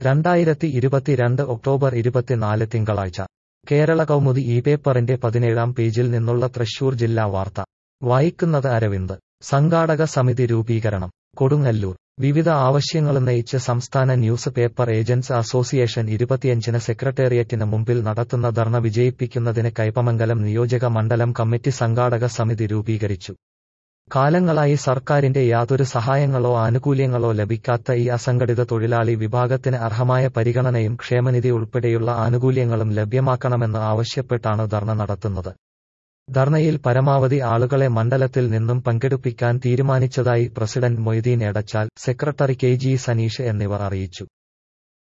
രണ്ടായിരത്തി ഇരുപത്തിരണ്ട് ഒക്ടോബർ ഇരുപത്തിനാല് തിങ്കളാഴ്ച കേരള കൗമുദി ഈ പേപ്പറിന്റെ പതിനേഴാം പേജിൽ നിന്നുള്ള തൃശൂർ ജില്ലാ വാർത്ത വായിക്കുന്നത് അരവിന്ദ് സംഘാടക സമിതി രൂപീകരണം കൊടുങ്ങല്ലൂർ വിവിധ ആവശ്യങ്ങളുന്നയിച്ച് സംസ്ഥാന ന്യൂസ് പേപ്പർ ഏജന്റ്സ് അസോസിയേഷൻ ഇരുപത്തിയഞ്ചിന് സെക്രട്ടേറിയറ്റിന് മുമ്പിൽ നടത്തുന്ന ധർണ വിജയിപ്പിക്കുന്നതിന് കൈപ്പമംഗലം നിയോജക മണ്ഡലം കമ്മിറ്റി സംഘാടക സമിതി രൂപീകരിച്ചു കാലങ്ങളായി സർക്കാരിന്റെ യാതൊരു സഹായങ്ങളോ ആനുകൂല്യങ്ങളോ ലഭിക്കാത്ത ഈ അസംഘടിത തൊഴിലാളി വിഭാഗത്തിന് അർഹമായ പരിഗണനയും ക്ഷേമനിധി ഉൾപ്പെടെയുള്ള ആനുകൂല്യങ്ങളും ലഭ്യമാക്കണമെന്ന് ആവശ്യപ്പെട്ടാണ് ധർണ നടത്തുന്നത് ധർണയിൽ പരമാവധി ആളുകളെ മണ്ഡലത്തിൽ നിന്നും പങ്കെടുപ്പിക്കാൻ തീരുമാനിച്ചതായി president Moideen Edachal secretary K G Saneesh എന്നിവർ അറിയിച്ചു